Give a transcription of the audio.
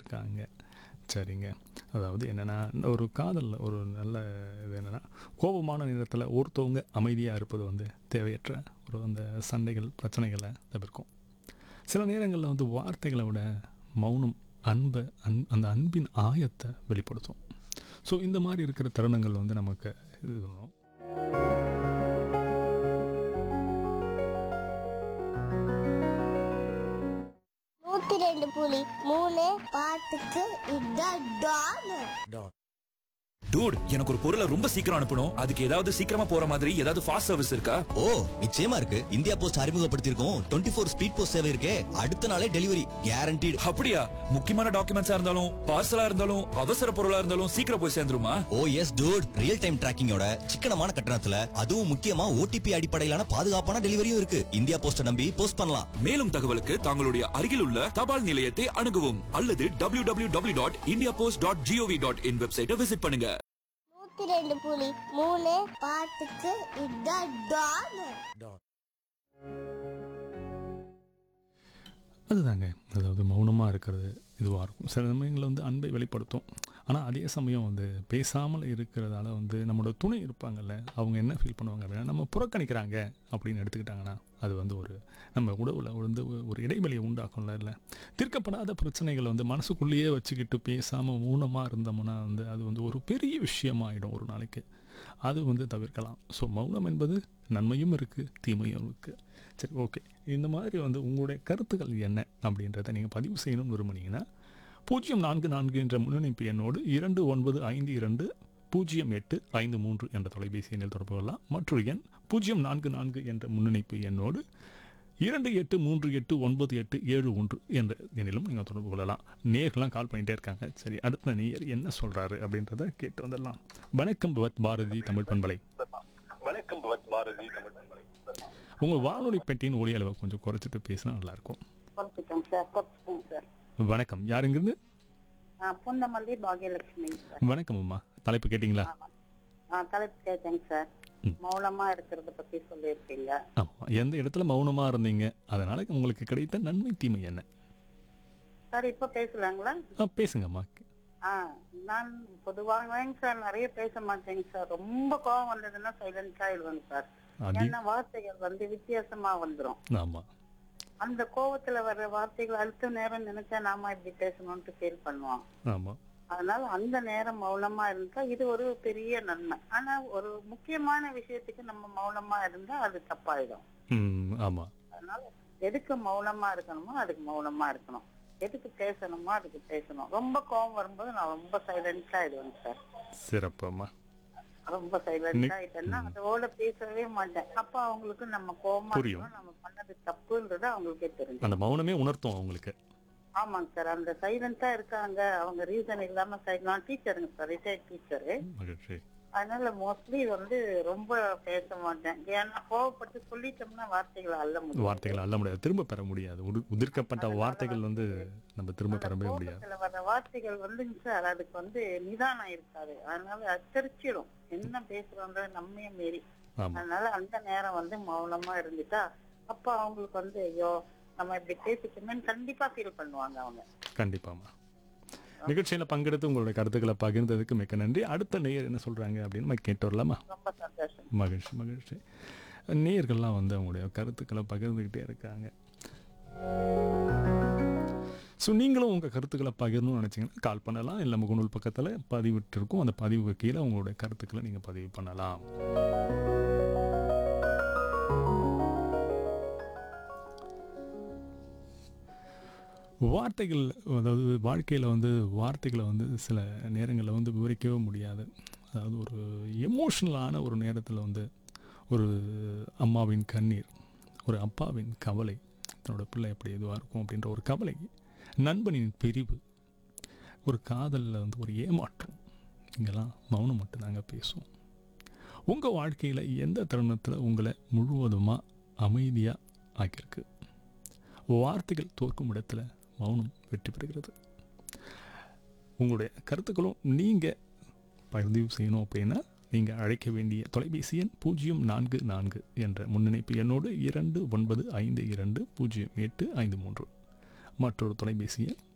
இருக்காங்க சரிங்க அதாவது என்னென்னா ஒரு காதலில் ஒரு நல்ல இது என்னென்னா கோபமான நேரத்தில் ஒருத்தவங்க அமைதியாக இருப்பது வந்து தேவையற்ற ஒரு அந்த சண்டைகள் பிரச்சனைகளை தவிர்க்கும் சில நேரங்களில் வந்து வார்த்தைகளை விட மௌனம் அன்பை அன் அந்த அன்பின் ஆயத்தை வெளிப்படுத்தும் ஸோ இந்த மாதிரி இருக்கிற தருணங்கள் வந்து நமக்கு இது பண்ணும் நூத்தி ரெண்டு புலி மூணு பாட்டுக்கு இதான் டான் டூட் எனக்கு ஒரு பொருளை ரொம்ப சீக்கிரம் அனுப்பணும் அதுக்கு ஏதாவது சீக்கிரமா போற மாதிரி ஏதாவது ஃபாஸ்ட் சர்வீஸ் இருக்கா ஓ நிச்சயமா இருக்கு இந்தியா போஸ்ட் அறிமுகப்படுத்தியிருக்கோம் டுவெண்ட்டி ஃபோர் ஸ்பீட் போஸ்ட் சேவை இருக்கே அடுத்த நாளே டெலிவரி கேரண்டீடு அப்படியா முக்கியமான டாக்குமெண்ட்ஸா இருந்தாலும் பார்சலா இருந்தாலும் அவசர பொருளா இருந்தாலும் சீக்கிரம் போய் சேர்ந்துருமா oh yes dude real time டிராக்கிங்கோட சிக்கனமான கட்டணத்துல அதுவும் முக்கியமா ஓடிபி அடிப்படையிலான பாதுகாப்பான டெலிவரியும் இருக்கு இந்தியா போஸ்ட நம்பி போஸ்ட் பண்ணலாம் மேலும் தகவலுக்கு தங்களுடைய அருகில் உள்ள தபால் நிலையத்தை அணுகவும் அல்லது W W W dot India post dot GOV dot in வெப்சைட்டை விசிட் பண்ணுங்க நூத்தி ரெண்டு புலி மூணு பாட்டுக்கு இதான் டான் அதுதாங்க அதாவது மௌனமாக இருக்கிறது இதுவாக இருக்கும் சில சமயங்களில் வந்து அன்பை வெளிப்படுத்தும் ஆனால் அதே சமயம் வந்து பேசாமல் இருக்கிறதால வந்து நம்மளோட துணை இருப்பாங்கல்ல அவங்க என்ன ஃபீல் பண்ணுவாங்க அப்படின்னா நம்ம புறக்கணிக்கிறாங்க அப்படின்னு எடுத்துக்கிட்டாங்கன்னா அது வந்து ஒரு நம்ம உடவுல வந்து ஒரு- ஒரு இடைவெளியை உண்டாக்கும்ல இல்லை தீர்க்கப்படாத பிரச்சனைகளை வந்து மனசுக்குள்ளேயே வச்சுக்கிட்டு பேசாமல் மௌனமாக இருந்தோம்னா வந்து அது வந்து ஒரு பெரிய விஷயமாயிடும் ஒரு நாளைக்கு அது வந்து தவிர்க்கலாம் ஸோ மௌனம் என்பது நன்மையும் இருக்குது தீமையும் இருக்குது சரி ஓகே இந்த மாதிரி வந்து உங்களுடைய கருத்துக்கள் என்ன அப்படின்றத நீங்கள் பதிவு செய்யணும்னு விரும்புனீங்கன்னா பூஜ்ஜியம் நான்கு நான்கு என்ற முன்னணிப்பு எண்ணோடு இரண்டு ஒன்பது ஐந்து இரண்டு பூஜ்ஜியம் எட்டு ஐந்து மூன்று என்ற தொலைபேசி எண்ணில் தொடர்பு கொள்ளலாம் மற்றொரு எண் பூஜ்ஜியம் நான்கு நான்கு என்ற முன்னணிப்பு எண்ணோடு இரண்டு எட்டு மூன்று எட்டு ஒன்பது எட்டு ஏழு ஒன்று என்ற எண்ணிலும் நீங்கள் தொடர்பு கொள்ளலாம் நேர்கள்லாம் கால் பண்ணிகிட்டே இருக்காங்க சரி அடுத்த நேயர் என்ன சொல்கிறாரு அப்படின்றத கேட்டு வந்துடலாம் வணக்கம் பவத் பாரதி தமிழ் பண்பலை வணக்கம் பவத் பாரதி தமிழ் உங்கள் வானொலி பெட்டியின் ஒளி அளவை கொஞ்சம் குறைச்சிட்டு பேசினா நல்லாயிருக்கும் குறைச்சிட்டோம் சார் குறைச்சிட்டோம் சார் வணக்கம் யாருங்கிருந்து ஆ புந்தமல்லி பாகியலட்சுமி சார் வணக்கம் அம்மா தலைப்பு கேட்டிங்களா ஆ தலைப்பு கேட்டேங்க சார் மௌனமா இருக்கிறத பத்தி சொல்லியிருக்கீங்க ஆமாம் எந்த இடத்துல மௌனமாக இருந்தீங்க அதனால் உங்களுக்கு கிடைத்த நன்மை தீமை என்ன சார் இப்ப பேசலாங்களா ஆ பேசுங்கம்மா ஆ நான் பொதுவாகவேங்க சார் நிறைய பேச மாட்டேங்க சார் ரொம்ப கோவம் வந்ததுன்னா சைலண்ட் ஆயிடுவேங்க சார் அதி ஏன்னா வார்த்தைகள் வந்து வித்தியாசமா வந்துரும் ஆமாம் அந்த கோவத்துல வர்ற வார்த்தைகள் அடுத்த நேரம் நினைச்சா நாம இப்படி பேசணும்னு ஃபீல் பண்ணுவோம் ஆமாம் அதனால அந்த நேரம் மௌனமா இருந்தா இது ஒரு பெரிய நன்மை ஆனா ஒரு முக்கியமான விஷயத்துக்கு நம்ம மௌனமா இருந்தா அது தப்பாயிடும் ம் ஆமாம் அதனால எதுக்கு மௌனமா இருக்கணுமோ அதுக்கு மௌனமா இருக்கணும் எதுக்கு பேசணுமோ அதுக்கு பேசணும் ரொம்ப கோவம் வரும்போது நான் ரொம்ப சைலண்டா ஆயிடுவேன் சார் சிறப்பம்மா ரொம்ப சைலண்டா ஆயிட்டேன்னா அதோட பேசவே மாட்டேன் அப்ப அவங்களுக்கு நம்ம கோவமா புரியும். இருக்கணும் நம்ம பண்ணது தப்புன்றது அவங்களுக்கே தெரியும் அந்த மௌனமே உணர்த்தும் அவங்களுக்கு ஆமாங்க சார் அந்த சைலண்டா இருக்காங்க அவங்க ரீசன் இல்லாம சைலண்ட் நான் டீச்சருங்க சார் ரிட்டையர்ட் டீச்சரு மகிழ்ச்சி அதனால மோஸ்ட்லி வந்து ரொம்ப பேச மாட்டேன் ஏன்னா கோவப்பட்டு சொல்லிட்டோம்னா வார்த்தைகளை அல்ல முடியும் வார்த்தைகள் அல்ல முடியாது திரும்ப பெற முடியாது உடு உதிர்க்கப்பட்ட வார்த்தைகள் வந்து நம்ம திரும்ப பெறவே முடியாது கோபத்துல வர்ற வார்த்தைகள் வந்துங்க சார் அதுக்கு வந்து நிதானம் இருக்காது அதனால அச்சரிச்சிடும் என்ன பேசுறோன்றது நம்மையே மீறி ஆமாம் அதனால அந்த நேரம் வந்து மௌனமா இருந்துட்டா அப்ப அவங்களுக்கு வந்து ஐயோ நம்ம இப்படி பேசிட்டோமேன்னு கண்டிப்பா ஃபீல் பண்ணுவாங்க அவங்க கண்டிப்பாம்மா நிகழ்ச்சியில் பங்கெடுத்து உங்களுடைய கருத்துக்களை பகிர்ந்ததுக்கு மிக்க நன்றி அடுத்த நேயர் என்ன சொல்கிறாங்க அப்படின்னு நம்ம கேட்டு வரலாமா ரொம்ப சந்தோஷம் மகிழ்ச்சி மகிழ்ச்சி நேயர்கள்லாம் வந்து அவங்களுடைய கருத்துக்களை பகிர்ந்துக்கிட்டே இருக்காங்க ஸோ நீங்களும் உங்கள் கருத்துக்களை பகிரணும்னு நினச்சிங்கன்னா கால் பண்ணலாம் இல்லை முகநூல் பக்கத்தில் பதிவிட்டிருக்கும் அந்த பதிவு கீழே உங்களுடைய கருத்துக்களை நீங்கள் பதிவு பண்ணலாம் வார்த்தைகள் அதாவது வாழ்க்கையில் வந்து வார்த்தைகளை வந்து சில நேரங்களில் வந்து விவரிக்கவே முடியாது அதாவது ஒரு எமோஷ்னலான ஒரு நேரத்தில் வந்து ஒரு அம்மாவின் கண்ணீர் ஒரு அப்பாவின் கவலை தன்னோட பிள்ளை எப்படி எதுவாக இருக்கும் அப்படின்ற ஒரு கவலை நண்பனின் பிரிவு ஒரு காதலில் வந்து ஒரு ஏமாற்றம் இங்கெல்லாம் மௌனம் மட்டும்தாங்க பேசும் உங்கள் வாழ்க்கையில் எந்த தருணத்தில் உங்களை முழுவதுமாக அமைதியாக ஆக்கியிருக்கு வார்த்தைகள் தோற்கும் இடத்துல மௌனம் வெற்றி பெறுகிறது உங்களுடைய கருத்துக்களும் நீங்கள் பதிவு செய்யணும் அப்படின்னா நீங்கள் அழைக்க வேண்டிய தொலைபேசி எண் பூஜ்ஜியம் நான்கு நான்கு என்ற முன்னிணைப்பு எண்ணோடு இரண்டு ஒன்பது ஐந்து இரண்டு பூஜ்ஜியம் எட்டு ஐந்து மூன்று மற்றொரு தொலைபேசி எண்